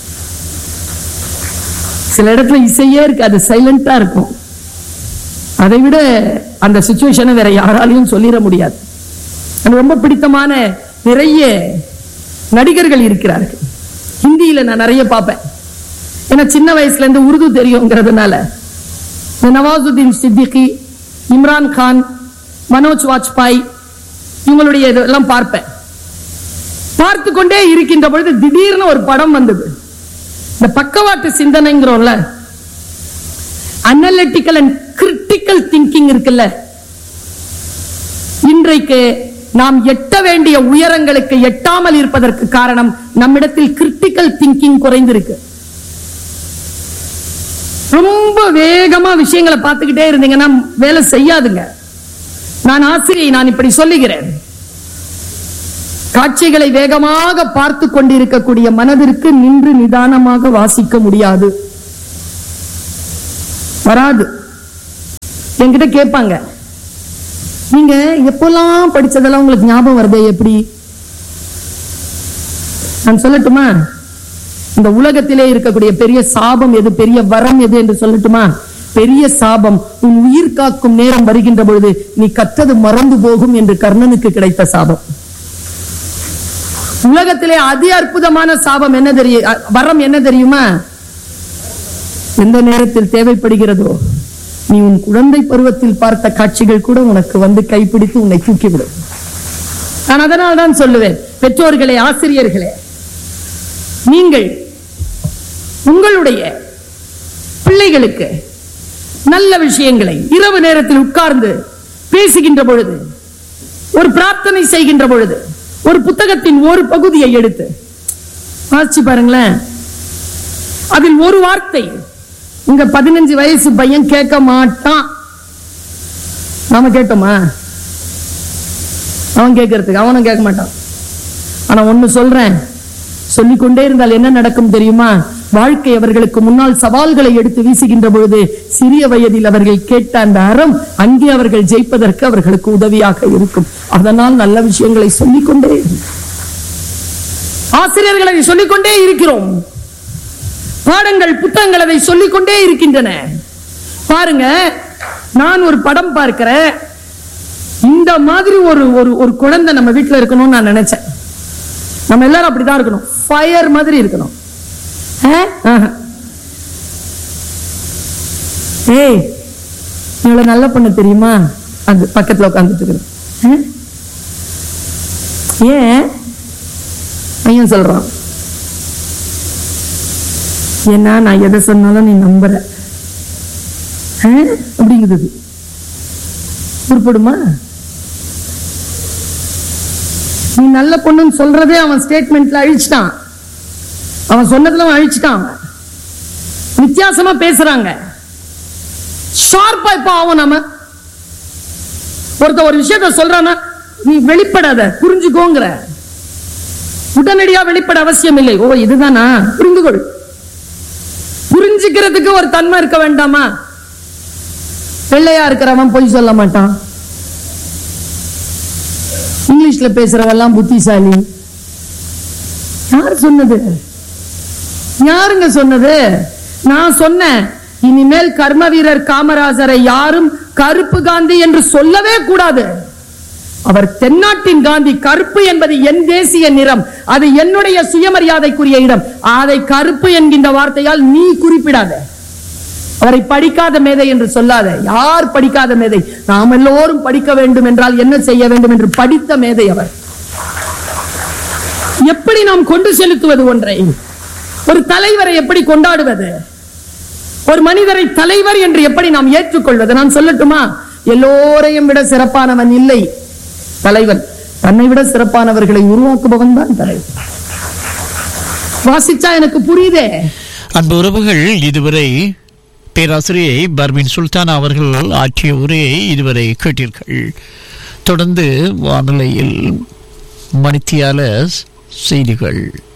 Speaker 1: சில இடத்துல இசையே இருக்காது சைலண்டா இருக்கும் அதை விட அந்த சுச்சுவேஷனை வேற யாராலையும் சொல்லிட முடியாது எனக்கு ரொம்ப பிடித்தமான நிறைய நடிகர்கள் இருக்கிறார்கள் ஹிந்தியில நான் நிறைய பார்ப்பேன் ஏன்னா சின்ன வயசுல இருந்து உருது தெரியுங்கிறதுனால இந்த நவாசுதீன் சித்திகி இம்ரான் கான் மனோஜ் வாஜ்பாய் இவங்களுடைய இதெல்லாம் பார்ப்பேன் பார்த்து கொண்டே இருக்கின்ற பொழுது திடீர்னு ஒரு படம் வந்தது இந்த பக்கவாட்டு சிந்தனைங்கிறோம்ல அனலிட்டிக்கல் அண்ட் கிரிட்டிக்கல் திங்கிங் இருக்குல்ல இன்றைக்கு நாம் எட்ட வேண்டிய உயரங்களுக்கு எட்டாமல் இருப்பதற்கு காரணம் நம்மிடத்தில் கிரிட்டிக்கல் திங்கிங் குறைந்திருக்கு ரொம்ப வேகமா விஷயங்களை பார்த்துக்கிட்டே இருந்தீங்கன்னா வேலை செய்யாதுங்க நான் ஆசிரியை நான் இப்படி சொல்லுகிறேன் காட்சிகளை வேகமாக பார்த்து கொண்டிருக்கக்கூடிய மனதிற்கு நின்று நிதானமாக வாசிக்க முடியாது வராது என்கிட்ட கேட்பாங்க நீங்க எப்பெல்லாம் படிச்சதெல்லாம் உங்களுக்கு ஞாபகம் வருதே எப்படி நான் சொல்லட்டுமா இந்த உலகத்திலே இருக்கக்கூடிய பெரிய சாபம் எது பெரிய வரம் எது என்று சொல்லட்டுமா பெரிய சாபம் உன் உயிர் காக்கும் நேரம் வருகின்ற பொழுது நீ கற்றது மறந்து போகும் என்று கர்ணனுக்கு கிடைத்த சாபம் உலகத்திலே அதி அற்புதமான சாபம் என்ன தெரியும் அ- வரம் என்ன தெரியுமா எந்த நேரத்தில் தேவைப்படுகிறதோ நீ உன் குழந்தை பருவத்தில் பார்த்த காட்சிகள் கூட உனக்கு வந்து கைப்பிடித்து உன்னை தூக்கிவிடும் நான் அதனால் தான் சொல்லுவேன் பெற்றோர்களே ஆசிரியர்களே நீங்கள் உங்களுடைய பிள்ளைகளுக்கு நல்ல விஷயங்களை இரவு நேரத்தில் உட்கார்ந்து பேசுகின்ற பொழுது ஒரு பிரார்த்தனை செய்கின்ற பொழுது ஒரு புத்தகத்தின் ஒரு பகுதியை எடுத்து வாசிச்சு பாருங்களேன் அதில் ஒரு வார்த்தை உங்க பதினஞ்சு வயசு பையன் கேட்க மாட்டான் நாம கேட்டோமா அவன் கேட்கறதுக்கு அவனும் கேட்க மாட்டான் ஆனா ஒண்ணு சொல்றேன் சொல்லிக்கொண்டே இருந்தால் என்ன நடக்கும் தெரியுமா வாழ்க்கை அவர்களுக்கு முன்னால் சவால்களை எடுத்து வீசுகின்ற பொழுது சிறிய வயதில் அவர்கள் கேட்ட அந்த அறம் அங்கே அவர்கள் ஜெயிப்பதற்கு அவர்களுக்கு உதவியாக இருக்கும் அதனால் நல்ல விஷயங்களை சொல்லிக்கொண்டே இரு. ஆசிரியர்கள் அதை சொல்லிக்கொண்டே இருக்கிறோம் பாடங்கள் புத்தகங்கள் அதை சொல்லிக்கொண்டே இருக்கின்றன பாருங்க நான் ஒரு படம் பார்க்கிறேன் இந்த மாதிரி ஒரு ஒரு ஒரு குழந்தை நம்ம வீட்டுல இருக்கணும்னு நான் நினைச்சேன் நம்ம எல்லாரும் அப்படிதான் இருக்கணும் ஃபயர் மாதிரி இருக்கணும் ஆ? ஆஹா. ஏய் இவ்வளவு நல்ல பொண்ணு தெரியுமா அந்த பக்கத்துல உட்காந்துட்டு இருக்கிறேன் ஆ? ஏன் பையன் சொல்றான் ஏன்னா நான் எதை சொன்னாலும் நீ நம்புற ஆ? அப்படிங்குது அது. உருப்படுமா நீ நல்ல பொண்ணுன்னு சொல்றதே அவன் ஸ்டேட்மெண்ட்ல அழிச்சிட்டான் அவன் சொன்னதுல அவன் அழிச்சிட்டான் அவன். வித்தியாசமா பேசுறாங்க ஷார்ப்பா இப்ப ஆகும் நாம ஒருத்த ஒரு விஷயத்த சொல்றானா நீ வெளிப்படாத புரிஞ்சுக்கோங்கிற உடனடியா வெளிப்பட அவசியம் இல்லை ஓ இதுதானா புரிந்து கொள் புரிஞ்சுக்கிறதுக்கு ஒரு தன்மை இருக்க வேண்டாமா வெள்ளையா இருக்கிறவன் பொய் சொல்ல மாட்டான் இங்கிலீஷ்ல பேசுறவெல்லாம் புத்திசாலி யார் சொன்னது யாருங்க சொன்னது நான் சொன்னேன் இனிமேல் கர்ம வீரர் காமராஜரை யாரும் கருப்பு காந்தி என்று சொல்லவே கூடாது அவர் தென்னாட்டின் காந்தி கருப்பு என்பது என் தேசிய நிறம் அது என்னுடைய சுயமரியாதைக்குரிய இடம் அதை கருப்பு என்கின்ற வார்த்தையால் நீ குறிப்பிடாத அவரை படிக்காத மேதை என்று சொல்லாத யார் படிக்காத மேதை நாம் எல்லோரும் படிக்க வேண்டும் என்றால் என்ன செய்ய வேண்டும் என்று படித்த மேதை அவர் எப்படி நாம் கொண்டு செலுத்துவது ஒன்றை ஒரு தலைவரை எப்படி கொண்டாடுவது ஒரு மனிதரை தலைவர் என்று எப்படி நாம் ஏற்றுக்கொள்வது நான் சொல்லட்டுமா எல்லோரையும் விட சிறப்பானவன் இல்லை தலைவன் தன்னை விட சிறப்பானவர்களை உருவாக்குபவன் தான் தலைவன் வாசிச்சா எனக்கு புரியுதே
Speaker 2: அன்பு உறவுகள் இதுவரை பேராசிரியை பர்மின் சுல்தான் அவர்கள் ஆற்றிய உரையை இதுவரை கேட்டீர்கள் தொடர்ந்து வானிலையில் மணித்தியால செய்திகள்